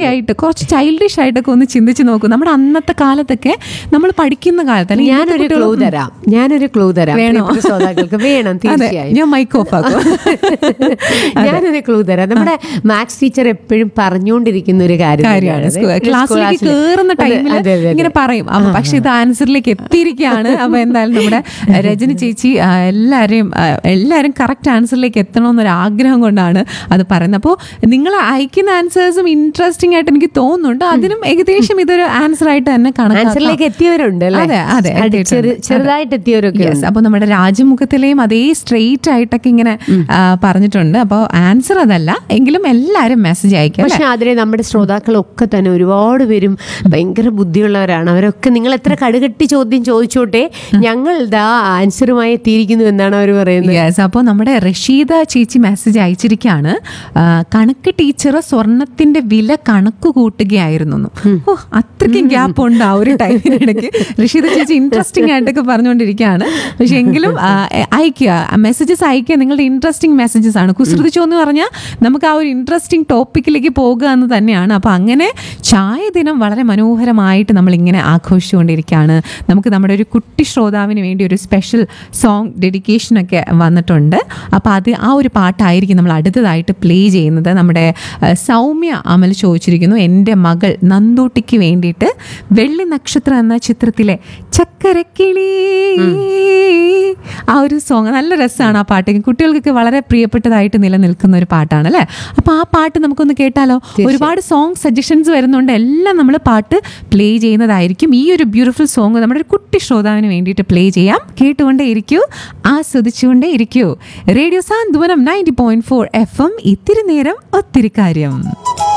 ആയിട്ട് കുറച്ച് ചൈൽഡിഷ് ആയിട്ടൊക്കെ ഒന്ന് ചിന്തിച്ച് നോക്കും നമ്മുടെ അന്നത്തെ കാലത്തൊക്കെ നമ്മൾ പഠിക്കുന്ന കാലത്ത് അല്ലെങ്കിൽ ഇന്നത്തെ ഞാനൊരു കുട്ടികൾ- ക്ലൂ തരാം ഞാനൊരു ക്ലൂ തരാം വേണോ? പ്രിയപ്പെട്ട ശ്രോതാക്കൾക്ക് വേണം അതെ തീർച്ചയായും ഞാൻ മൈക്ക് ഓഫ് ആക്കും ഞാനൊരു ക്ലൂ തരാം നമ്മുടെ മാത്സ് ടീച്ചർ എപ്പോഴും പറഞ്ഞുകൊണ്ടിരിക്കുന്ന ഒരു കാര്യം കാര്യമാണ് തന്നെയാണ്. സ്കൂ- ഒരു ക്ലാസ്സിലേക്ക് ക്ലാസ്സില്. കയറുന്ന അതെ, ടൈമിൽ അതെ, അതെ, അതെ. ഇങ്ങനെ പറയും അപ്പൊ പക്ഷെ ഇത് ആൻസറിലേക്ക് എത്തിയിരിക്കുകയാണ് അപ്പൊ എന്തായാലും നമ്മുടെ രജനി ചേച്ചി ആ, എല്ലാവരെയും ആ, എല്ലാവരും കറക്റ്റ് ആൻസറിലേക്ക് എത്തണമെന്നൊരു ആഗ്രഹം കൊണ്ടാണ് അത് പറയുന്നത് അപ്പോൾ നിങ്ങൾ അയക്കുന്ന ആൻസേഴ്സും ഇൻട്രസ്റ്റിംഗ് ആയിട്ട് എനിക്ക് തോന്നുന്നുണ്ട് അതിനും ഏകദേശം ഇതൊരു ആൻസർ ആയിട്ട് തന്നെ കണക്കാക്കാം ആൻസറിലേക്ക് എത്തിയവരുണ്ട് അല്ലേ? അതെ അതെ അടി- എത്തിയിട്ടുണ്ട്. ചെറു- ചെറുതായിട്ട് എത്തിയവരൊക്കെ Yes, ഉണ്ട് അപ്പൊ നമ്മുടെ രാജമുഖത്തിലെയും അതേ സ്ട്രെയിറ്റ് ആയിട്ടൊക്കെ ഇങ്ങനെ ആ, പറഞ്ഞിട്ടുണ്ട് അപ്പോൾ ആൻസർ അതല്ല എങ്കിലും എല്ലാവരും മെസ്സേജ് അയക്കാം അല്ലേ? പക്ഷെ അതിലെ നമ്മുടെ ശ്രോതാക്കളൊക്കെ തന്നെ ഒരുപാട് പേരും ഭയങ്കര ബുദ്ധിയുള്ളവരാണ് അവരൊക്കെ നിങ്ങൾ എത്ര കടുകട്ടി ചോദ്യം ചോദിച്ചോട്ടെ ഞങ്ങൾ ദാ ആൻസറുമായി എത്തിയിരിക്കുന്നു എന്നാണ് അവർ പറയുന്നത് യെസ് അപ്പോൾ നമ്മുടെ റഷീദ ചേച്ചി മെസ്സേജ് അയച്ചിരിക്കുകയാണ് ആ, കണക്ക് ടീച്ചർ സ്വർണത്തിന്റെ വില കണക്ക് കൂട്ടുകയായിരുന്നു എന്ന്. ഓ അത്രയ്ക്കും ഗ്യാപ്പ് ഉണ്ട് ആ ഒരു ടൈമിനിടയ്ക്ക് റഷീദ ചേച്ചി ഇൻട്രസ്റ്റിംഗ് ആയിട്ടൊക്കെ പറഞ്ഞുകൊണ്ടിരിക്കുകയാണ് പക്ഷെ എങ്കിലും ആ, അയക്കുക മെസ്സേജസ് അയക്കുക നിങ്ങളുടെ ഇൻട്രസ്റ്റിംഗ് മെസ്സേജസ് ആണ് കുസൃതിച്ചോ എന്ന് പറഞ്ഞാൽ നമുക്ക് ആ ഒരു ഇൻട്രസ്റ്റിംഗ് ടോപ്പിക്കിലേക്ക് പോകുക എന്ന് തന്നെയാണ് അപ്പോൾ അങ്ങനെ ചായ ദിനം വളരെ മനോഹരമായിട്ട് നമ്മൾ ഇങ്ങനെ ആഘോഷിച്ചുകൊണ്ടിരിക്കുകയാണ് നമുക്ക് നമ്മുടെ ഒരു കുട്ടി ശ്രോതാവിന് വേണ്ടി ഒരു സ്പെഷ്യൽ സോങ് ഡെഡിക്കേഷനൊക്കെ വന്നിട്ടുണ്ട് അപ്പോൾ അത് ആ ഒരു പാട്ടായിരിക്കും നമ്മൾ അടുത്തതായിട്ട് പ്ലേ ചെയ്യുന്നത് നമ്മുടെ ആ, സൗമ്യ അമൽ ചോദിച്ചിരിക്കുന്നു എൻ്റെ മകൾ നന്ദൂട്ടിക്ക് വേണ്ടിയിട്ട് വെള്ളി നക്ഷത്രം എന്ന ചിത്രത്തിലെ ചക്കരക്കിളി ആ ഒരു സോങ് നല്ല രസമാണ് ആ പാട്ട് കുട്ടികൾക്കൊക്കെ വളരെ പ്രിയപ്പെട്ടതായിട്ട് നിലനിൽക്കുന്ന ഒരു പാട്ടാണ് അല്ലേ അപ്പോൾ ആ പാട്ട് നമുക്കൊന്ന് കേട്ടാലോ ഒരുപാട് സോങ് സജഷൻസ് വരുന്നുണ്ട് എല്ലാം നമ്മൾ പാട്ട് പ്ലേ ചെയ്യുന്നതായിരിക്കും ഈ ഒരു ബ്യൂട്ടിഫുൾ സോങ് നമ്മുടെ ഒരു കുട്ടി ശ്രോതാവിന് വേണ്ടിയിട്ട് പ്ലേ ചെയ്യാം കേട്ടുകൊണ്ടേ ഇരിക്കൂ ആസ്വദിച്ചുകൊണ്ടേ ഇരിക്കൂ radio Santhwanam ninety point four F M ഇത്തിരി നേരം ഒത്തിരി കാര്യം